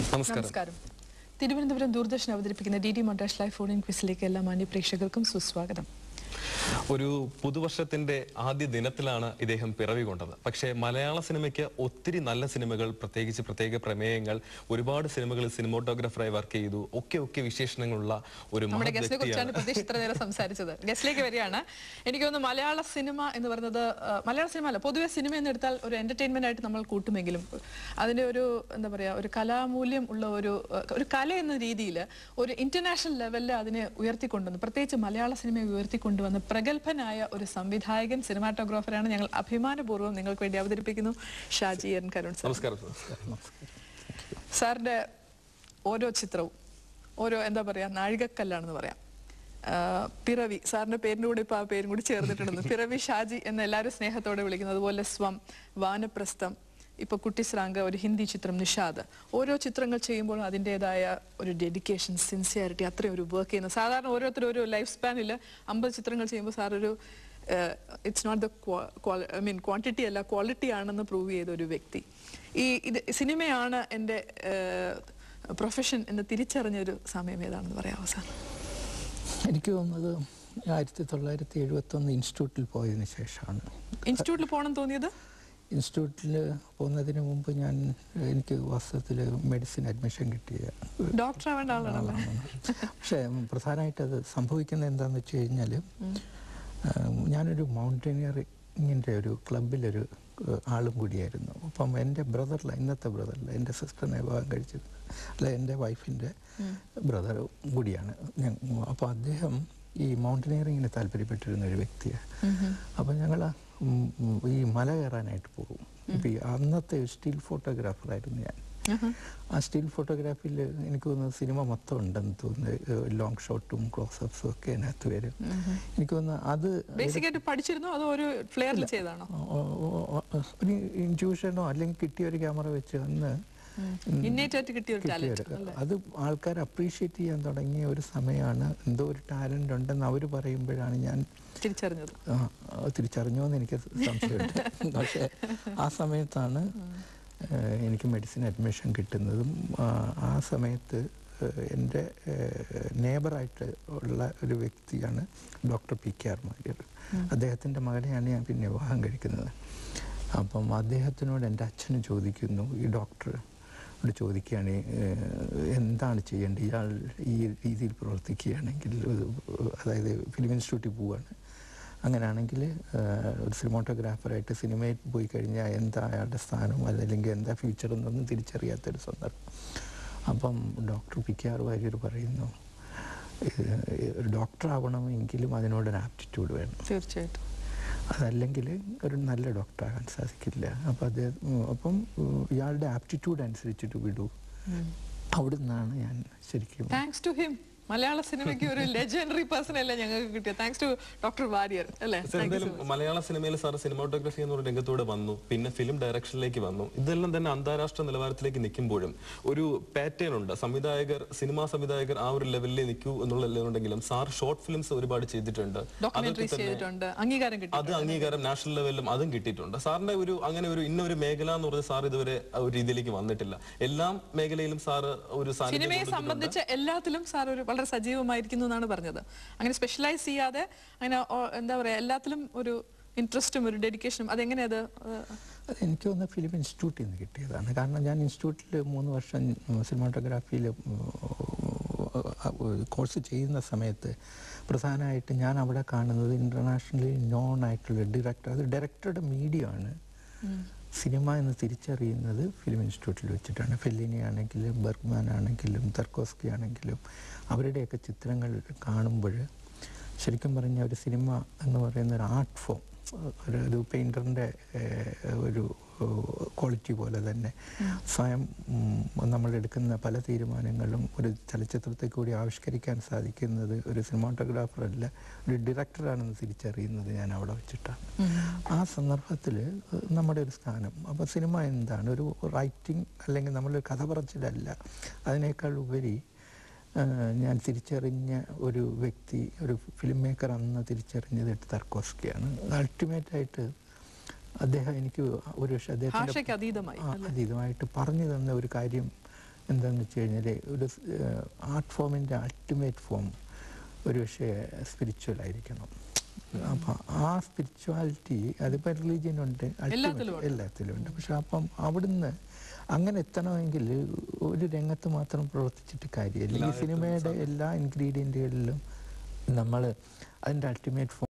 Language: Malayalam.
നമസ്കാരം നമസ്കാരം തിരുവനന്തപുരം ദൂരദർശൻ അവതരിപ്പിക്കുന്ന D D montage live phone in ക്വിസിലേക്ക് എല്ലാ മാന്യ പ്രേക്ഷകർക്കും സുസ്വാഗതം ഒരു പുതുവർഷത്തിന്റെ ആദ്യ ദിനത്തിലാണ് ഇദ്ദേഹം പിറവി കൊണ്ടത് പക്ഷേ മലയാള സിനിമയ്ക്ക് ഒത്തിരി നല്ല സിനിമകൾ പ്രത്യേകിച്ച് പ്രത്യേക പ്രമേയങ്ങൾ ഒരുപാട് സിനിമകളിൽ സിനിമോട്ടോഗ്രാഫറായി വർക്ക് ചെയ്തു ഒക്കെ ഒക്കെ വിശേഷണങ്ങളുള്ള ഒരു നമ്മുടെ മഹത് ഗസ്റ്റിനെ കുറിച്ചാണ് വ്യക്തിയാണ് പ്രതീക്ഷ ഇത്ര നേരം സംസാരിച്ചത് ഗസ്റ്റിലേക്ക് വരികയാണ് എനിക്ക് തോന്നുന്നു മലയാള സിനിമ എന്ന് പറയുന്നത് ആ, മലയാള സിനിമ അല്ല പൊതുവെ സിനിമ എന്ന് എടുത്താൽ ഒരു എന്റർടൈൻമെന്റ് ആയിട്ട് നമ്മൾ കൂട്ടുമെങ്കിലും അതിന്റെ ഒരു എന്താ പറയാ ഒരു കലാമൂല്യം ഉള്ള ഒരു ആ, ഒരു കല എന്ന രീതിയിൽ ഒരു ഇന്റർനാഷണൽ ലെവലിൽ അതിനെ ഉയർത്തിക്കൊണ്ടുവന്നു പ്രത്യേകിച്ച് മലയാള സിനിമയെ ഉയർത്തിക്കൊണ്ടുവന്ന പ്രഗത്ഭനായ ഒരു സംവിധായകൻ സിനിമാറ്റോഗ്രാഫറാണ് ഞങ്ങൾ അഭിമാനപൂർവ്വം നിങ്ങൾക്ക് വേണ്ടി അവതരിപ്പിക്കുന്നു ഷാജി എൻ കരുൺ സാർ നമസ്കാരം സാറിന്റെ ഓരോ ചിത്രവും ഓരോ എന്താ പറയാ നാഴികക്കല്ലാണെന്ന് പറയാം ആ, പിറവി സാറിന്റെ പേരിന്റെ കൂടെ ഇപ്പൊ ആ പേരും കൂടി ചേർന്നിട്ടുണ്ടെന്ന് പിറവി ഷാജി എന്ന് എല്ലാവരും സ്നേഹത്തോടെ വിളിക്കുന്നത് അതുപോലെ സ്വം വാനപ്രസ്ഥം ഇപ്പൊ കുട്ടിസ്രാങ്ക ഒരു ഹിന്ദി ചിത്രം നിഷാദ് ഓരോ ചിത്രങ്ങൾ ചെയ്യുമ്പോഴും അതിൻ്റെതായ ഒരു ഡെഡിക്കേഷൻ സിൻസിയറിറ്റി അത്രയും ഒരു വർക്ക് ചെയ്യുന്നത് സാധാരണ ഓരോരുത്തരും ഒരു ലൈഫ് സ്പാനിൽ അമ്പത് ചിത്രങ്ങൾ ചെയ്യുമ്പോൾ സാർ ഒരു it's not the I mean quantity അല്ല ക്വാളിറ്റി ആണെന്ന് പ്രൂവ് ചെയ്ത ഒരു വ്യക്തി ഈ ഇത് സിനിമയാണ് എൻ്റെ പ്രൊഫഷൻ എന്ന് തിരിച്ചറിഞ്ഞൊരു സമയം ഏതാണെന്ന് പറയാമോ സാർ എനിക്ക് തോന്നുന്നത് ആയിരത്തി തൊള്ളായിരത്തി എഴുപത്തി ഒന്ന് ഇൻസ്റ്റിറ്റ്യൂട്ടിൽ പോയതിന് ശേഷമാണ് ഇൻസ്റ്റിറ്റ്യൂട്ടിൽ പോകണം തോന്നിയത് ഇൻസ്റ്റിറ്റ്യൂട്ടിൽ പോകുന്നതിന് മുമ്പ് ഞാൻ എനിക്ക് വാസ്തവത്തിൽ മെഡിസിൻ അഡ്മിഷൻ കിട്ടിയ ഡോക്ടർ ആവേണ്ട ആളാണല്ലേ പക്ഷേ പ്രധാനമായിട്ട് അത് സംഭവിക്കുന്നത് എന്താണെന്ന് വെച്ച് കഴിഞ്ഞാൽ ഞാനൊരു മൗണ്ടനിയറിങ്ങിൻ്റെ ഒരു ക്ലബിലൊരു ഏഹ്, ആളും കൂടിയായിരുന്നു അപ്പം എൻ്റെ ബ്രദറില ഇന്നത്തെ ബ്രദറില എൻ്റെ സിസ്റ്ററിനെ വിവാഹം കഴിച്ചത് അല്ല എൻ്റെ വൈഫിൻ്റെ ബ്രദർ കൂടിയാണ് അപ്പോൾ അദ്ദേഹം ഈ മൗണ്ടനിയറിങ്ങിന് താല്പര്യപ്പെട്ടിരുന്ന ഒരു വ്യക്തിയാണ് അപ്പം ഞങ്ങൾ ഈ മല കയറാനായിട്ട് പോകും ഇപ്പം ഈ അന്നത്തെ സ്റ്റീൽ ഫോട്ടോഗ്രാഫറായിരുന്നു ഞാൻ ആ സ്റ്റിൽ ഫോട്ടോഗ്രാഫിയിൽ എനിക്ക് തോന്നുന്നു സിനിമ മൊത്തം ഉണ്ടെന്ന് തോന്നുന്നു ലോങ് ഷോട്ടും ക്ലോസപ്സും ഒക്കെ അതിനകത്ത് വരും എനിക്ക് തോന്നുന്നു അത് ബേസിക് ആയിട്ട് പഠിച്ചിരുന്നോ അതോ ഒരു ഫ്ലെയറിൽ ചെയ്താണോ ഓ- ഓ- ഓ- ഒരു ഇൻറ്റ്യൂഷനോ അല്ലെങ്കിൽ കിട്ടിയ ഒരു ക്യാമറ വെച്ച് അന്ന് ഇന്നേറ്റ് ആയിട്ട് കിട്ടിയ ഒരു കിട്ടിയ ടാലന്റ് ഒരു- അത് ആൾക്കാർ അപ്രീഷിയേറ്റ് ചെയ്യാൻ തുടങ്ങിയ ഒരു സമയമാണ് എന്തോ ഒരു ടാലന്റ് ഉണ്ടെന്ന് അവർ പറയുമ്പോഴാണ് ഞാൻ തിരിച്ചറിഞ്ഞത് ആ, ആ, തിരിച്ചറിഞ്ഞോ എന്ന് എനിക്ക് സംശയമുണ്ട് പക്ഷേ ആ സമയത്താണ് ഏഹ്, എനിക്ക് മെഡിസിൻ അഡ്മിഷൻ കിട്ടുന്നതും ആ, ആ സമയത്ത് ഏഹ്, എൻ്റെ നേബറായിട്ട് ഉള്ള ഒരു വ്യക്തിയാണ് ഡോക്ടർ പി കെ ആർമാര്യർ അദ്ദേഹത്തിൻ്റെ മകനെയാണ് ഞാൻ പിന്നെ വിവാഹം കഴിക്കുന്നത് അപ്പം അദ്ദേഹത്തിനോട് എൻ്റെ അച്ഛന് ചോദിക്കുന്നു ഈ ഡോക്ടർ ഇവിടെ ചോദിക്കുകയാണ് ഏഹ്, എന്താണ് ചെയ്യേണ്ടത് ഇയാൾ ഈ രീതിയിൽ പ്രവർത്തിക്കുകയാണെങ്കിൽ ഒരു, അതായത് ഫിലിം ഇൻസ്റ്റിറ്റ്യൂട്ടിൽ പോവുകയാണ് അങ്ങനെയാണെങ്കിൽ ഏഹ്, ഒരു സിനിമാട്ടോഗ്രാഫറായിട്ട് സിനിമയിൽ പോയി കഴിഞ്ഞാൽ എന്താ അയാളുടെ സ്ഥാനം അതല്ലെങ്കിൽ എന്താ ഫ്യൂച്ചർ എന്നൊന്നും തിരിച്ചറിയാത്തൊരു സന്ദർഭം അപ്പം doctor P K R Warrier പറയുന്നു ഏഹ്, ഒരു ഡോക്ടർ ആവണമെങ്കിലും അതിനോടൊരു ആപ്റ്റിറ്റ്യൂഡ് വേണം തീർച്ചയായിട്ടും അതല്ലെങ്കിൽ ഒരു നല്ല ഡോക്ടറാകാൻ സാധിക്കില്ല അപ്പം അദ്ദേഹം ഉം, അപ്പം ഉം, ഇയാളുടെ ആപ്റ്റിറ്റ്യൂഡ് അനുസരിച്ചിട്ട് വിടൂ അവിടെ നിന്നാണ് ഞാൻ ശരിക്കും താങ്ക്സ് ടു ഹിം മലയാള സിനിമയ്ക്ക് ഒരു ലെജൻഡറി പേഴ്സൺ അല്ലേ ഞങ്ങൾക്ക് കിട്ടിയത് താങ്ക്സ് ടു ഡോക്ടർ വാര്യർ അല്ലേ സാർ എന്തായാലും മലയാള സിനിമയിൽ സാർ സിനിമാട്ടോഗ്രഫി എന്ന ഒരു രംഗത്തൂടെ വന്നു പിന്നെ ഫിലിം ഡയറക്ഷനിലേക്ക് വന്നു ഇതെല്ലാം തന്നെ അന്താരാഷ്ട്ര നിലവാരത്തിലേക്ക് നിൽക്കുമ്പോഴും ഒരു പാറ്റേൺ ഉണ്ട് സംവിധായകർ സിനിമാ സംവിധായകർ ആ ഒരു ലെവലിൽ നിൽക്കൂ എന്നുള്ളതെങ്കിലും സാർ ഷോർട്ട് ഫിലിംസ് ഒരുപാട് ചെയ്തിട്ടുണ്ട് ഡോക്യുമെന്ററീസ് ചെയ്തിട്ടുണ്ട് അംഗീകാരം കിട്ടി അത് അംഗീകാരം നാഷണൽ ലെവലിലും അതും കിട്ടിയിട്ടുണ്ട് സാറിന്റെ ഒരു അങ്ങനെ ഒരു ഇന്ന ഒരു മേഖല എന്ന് പറഞ്ഞ സാർ ഇതുവരെ ആ ഒരു രീതിയിലേക്ക് വന്നിട്ടില്ല എല്ലാ മേഖലയിലും സാർ ഒരു സാന്നിധ്യം സിനിമയെ കൊണ്ടുവന്നിട്ടുണ്ട്. സംബന്ധിച്ച് എല്ലാത്തിലും സാർ ഒരു വളരെ സജീവമായിരിക്കുന്നു എന്നാണ് പറഞ്ഞത് അങ്ങനെ സ്പെഷ്യലൈസ് ചെയ്യാതെ അങ്ങനെ ഓ- എന്താ പറയാ എല്ലാത്തിലും ഒരു ഇൻട്രസ്റ്റും ഒരു ഡെഡിക്കേഷനും അതെങ്ങനെയാ അത് ഏഹ്, അത് എനിക്ക് തോന്നുന്ന ഫിലിം ഇൻസ്റ്റിറ്റ്യൂട്ടിൽ നിന്ന് കിട്ടിയതാണ് കാരണം ഞാൻ ഇൻസ്റ്റിറ്റ്യൂട്ടിൽ മൂന്ന് വർഷം സിനിമാട്ടോഗ്രാഫിയിൽ കോഴ്സ് ചെയ്യുന്ന സമയത്ത് പ്രധാനമായിട്ട് ഞാൻ അവിടെ കാണുന്നത് ഇൻ്റർനാഷണലി നോൺ ആയിട്ടുള്ള ഡയറക്ടർ അത് ഡയറക്ടറുടെ മീഡിയ ആണ് സിനിമ എന്ന് തിരിച്ചറിയുന്നത് ഫിലിം ഇൻസ്റ്റിറ്റ്യൂട്ടിൽ വെച്ചിട്ടാണ് ഫെല്ലിനി ആണെങ്കിലും ബർഗ്മാൻ ആണെങ്കിലും തർക്കോസ്കി ആണെങ്കിലും അവരുടെയൊക്കെ ചിത്രങ്ങൾ കാണുമ്പോൾ ശരിക്കും പറഞ്ഞാൽ ഒരു സിനിമ എന്ന് പറയുന്ന ഒരു ആർട്ട് ഫോം ഒരു ഒരു പെയിൻറ്ററിൻ്റെ ഒരു ക്വാളിറ്റി പോലെ തന്നെ സ്വയം ഉം, നമ്മളെടുക്കുന്ന പല തീരുമാനങ്ങളും ഒരു ചലച്ചിത്രത്തെ കൂടി ആവിഷ്കരിക്കാൻ സാധിക്കുന്നത് ഒരു സിനിമാട്ടോഗ്രാഫർ അല്ല ഒരു ഡയറക്ടറാണെന്ന് തിരിച്ചറിയുന്നത് ഞാൻ അവിടെ വെച്ചിട്ടാണ് ആ സന്ദർഭത്തിൽ നമ്മുടെ ഒരു സ്ഥാനം അപ്പോൾ സിനിമ എന്താണ് ഒരു റൈറ്റിംഗ് അല്ലെങ്കിൽ നമ്മളൊരു കഥ പറച്ചിലല്ല അതിനേക്കാൾ ഉപരി ആ, ഞാൻ തിരിച്ചറിഞ്ഞ ഒരു വ്യക്തി ഒരു ഫിലിം മേക്കർ അന്ന് തിരിച്ചറിഞ്ഞത് തർക്കോസ്കിയാണ് അൾട്ടിമേറ്റ് ആയിട്ട് അദ്ദേഹം എനിക്ക് ഒരു പക്ഷേ അദ്ദേഹത്തിൻ്റെ ഭാഷയ്ക്ക് അതീതമായി ആ, അതീതമായിട്ട് പറഞ്ഞു തന്ന ഒരു കാര്യം എന്താണെന്ന് വെച്ച് കഴിഞ്ഞാൽ ഒരു ആർട്ട് ഫോമിൻ്റെ അൾട്ടിമേറ്റ് ഫോം ഒരു പക്ഷേ സ്പിരിച്വൽ ആയിരിക്കണം അപ്പം ആ സ്പിരിച്വാലിറ്റി അതിപ്പോൾ റിലീജിയൻ ഉണ്ട് ultimate- എല്ലാത്തിലും ഉണ്ട്. എല്ലാത്തിലും ഉണ്ട് പക്ഷെ അപ്പം അവിടുന്ന് അങ്ങനെ എത്തണമെങ്കിൽ ഒരു രംഗത്ത് മാത്രം പ്രവർത്തിച്ചിട്ട് കാര്യമില്ല ഈ സിനിമയുടെ എല്ലാ ഇൻഗ്രീഡിയൻറ്റുകളിലും നമ്മൾ അതിൻ്റെ അൾട്ടിമേറ്റ് ഫോം